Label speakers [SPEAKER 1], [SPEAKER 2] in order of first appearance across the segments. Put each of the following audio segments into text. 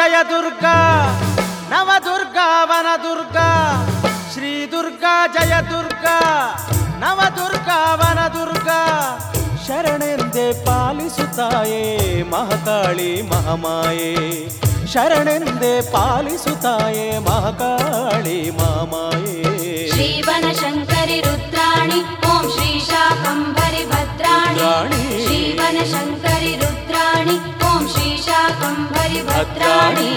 [SPEAKER 1] ಜಯ ದುರ್ಗಾ ನವ ದುರ್ಗಾ ವನ ದುರ್ಗಾ ಶ್ರೀ ದುರ್ಗಾ ಜಯ ದುರ್ಗಾ ನವ ದುರ್ಗಾ ವನ ದುರ್ಗಾ ಶರಣೆಂದೆ ಪಾಲಿಸುತ್ತಾಯೇ ಮಹಾಕಾಳಿ ಮಹಾಮಾಯೆ ಶರಣೆಂದೆ ಪಾಲಿಸುತ್ತಾಯೇ ಮಹಾಕಾಳಿ ಮಹಾಮಾಯೆ
[SPEAKER 2] श्रीवनशङ्करि रुद्राणि ॐ श्रीशाकम्भरि भद्राणि
[SPEAKER 1] रुद्राणि।
[SPEAKER 2] श्रीवनशङ्करि रुद्राणि ॐ श्रीशाकम्भरि भद्राणि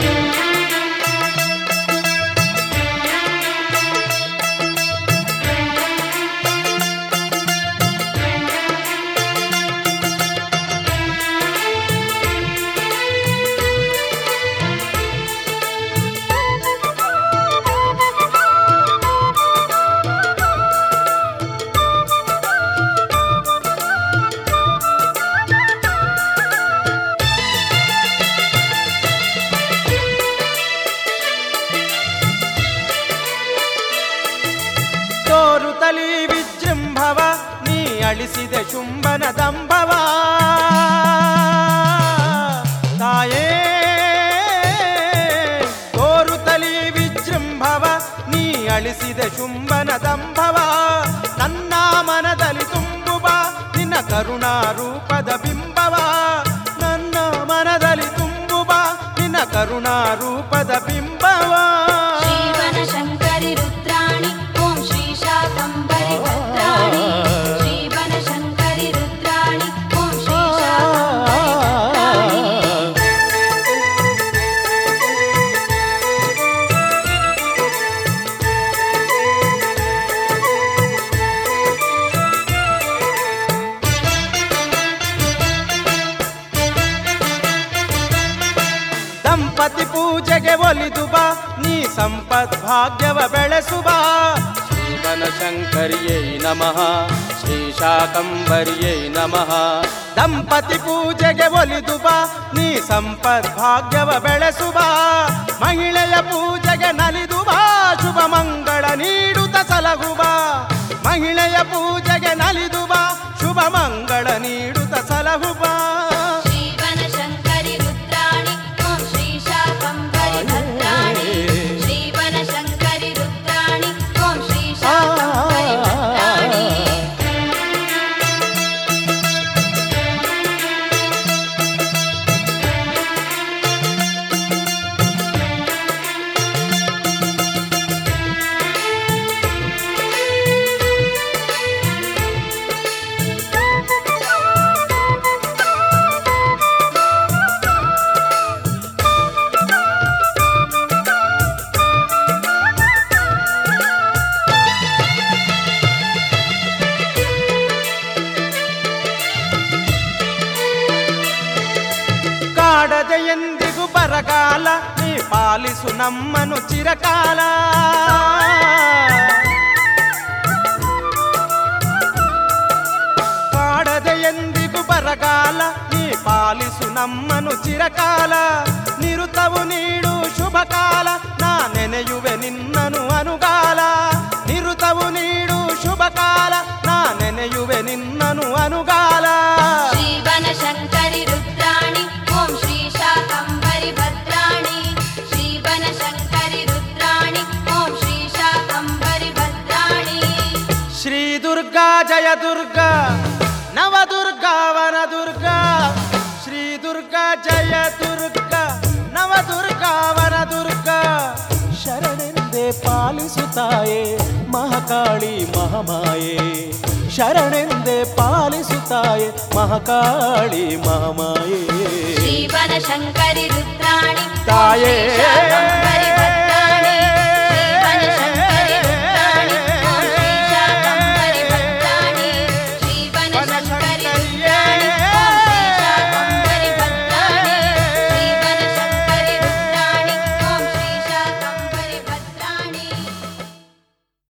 [SPEAKER 1] ತೋರುತಲಿ ವಿಜೃಂಭವ ನೀ ಅಳಿಸಿದೆ ಶುಂಭನ ದಂಭವ ತಾಯೇ ತೋರುತಲಿ ವಿಜೃಂಭವ ನೀ ಅಳಿಸಿದೆ ಶುಂಭನ ದಂಭವ ನನ್ನ ಮನದಲ್ಲಿ ತುಂಬುವ ನಿನ್ನ ಕರುಣಾ ರೂಪದ ಬಿಂಬವ ನನ್ನ ಮನದಲ್ಲಿ ತುಂಬುವ ನಿನ್ನ ಕರುಣಾ ರೂಪದ ಬಿಂಬವ
[SPEAKER 2] श्रीवनशङ्करि रुद्राणि ॐ श्रीशाकम्भरि भद्राणि श्रीवनशङ्करि रुद्राणि ॐ श्रीशाकम्भरि भद्राणि
[SPEAKER 1] ದಂಪತಿ ಪೂಜೆಗೆ ಒಲಿದು ಬಾ ನೀ ಸಂಪತ್ ಭಾಗ್ಯವ ಬೆಳೆಸು ಬಾ ಶ್ರೀವನ ಶಂಕರಿಯೈ ನಮಃ ಶ್ರೀ ಶಾಕಂಬರಿಯೈ ನಮಃ ದಂಪತಿ ಪೂಜೆಗೆ ಒಲಿದು ಬಾ ನೀ ಸಂಪತ್ ಭಾಗ್ಯವ ಬೆಳೆಸು ಬಾ ಮಹಿಳೆಯ ಪೂಜೆಗೆ ನಲಿದು ಬಾ ಶುಭ ಮಂಗಳ ನೀಡುತ್ತ ಸಲಹು ಬಾ ಮಹಿಳೆಯ ಪೂಜೆಗೆ ನಲಿದು ಬಾ ಶುಭ ಮಂಗಳ ನೀಡುತ್ತ ಸಲಹು ಬಾ
[SPEAKER 2] श्रीवनशङ्करि रुद्राणि ॐ श्रीशाकम्भरि भद्राणि श्रीवनशङ्करि रुद्राणि ॐ श्रीशाकम्भरि भद्राणि
[SPEAKER 1] ಕಾಡದೆ ಎಂದಿಗೂ ಬರಗಾಲ ನೀ ಪಾಲಿಸು ನಮ್ಮನು ಚಿರಕಾಲ ಕಾಡದೆ ಎಂದಿಗೂ ಬರಗಾಲ ನೀ ಪಾಲಿಸು ನಮ್ಮನು ಚಿರಕಾಲ ನಿರುತವು ನೀಡು ಶುಭ ಕಾಲ ನಾ ನೆನೆಯುವೆ ನಿನ್ನನು ಅನುಗಾಲ ನಿರುತವು ನೀಡು ಶುಭ ಕಾಲ ನಾ ನೆನೆಯುವೆ ನಿನ್ನನು ಅನುಗಾಲ
[SPEAKER 2] श्रीवनशङ्करि रुद्राणि ॐ श्रीशाकम्भरि भद्राणि श्रीवनशङ्करि रुद्राणि ॐ श्रीशाकम्भरि भद्राणि
[SPEAKER 1] ಶ್ರೀ ದುರ್ಗಾ ಜಯ ದುರ್ಗಾ ನವ ದುರ್ಗಾ ವನ ದುರ್ಗಾ ಶ್ರೀ ದುರ್ಗಾ ಜಯ ದುರ್ಗಾ ನವ ದುರ್ಗಾ ವನ ದುರ್ಗಾ ಶರಣೆಂದೇ ಪಾಲಿಸುತ್ತಾಯೇ ಮಹಾಕಾಳಿ ಮಹಾಮಾಯೆ ಶರಣೆಂದೇ ಪಾಲಿಸುತ್ತಾಯೇ ಮಹಾಕಾಳಿ ಮಹಾಮಾಯೆ
[SPEAKER 2] श्रीवनशङ्करि रुद्राणि ॐ
[SPEAKER 1] ताये।
[SPEAKER 2] श्रीशाकम्भरि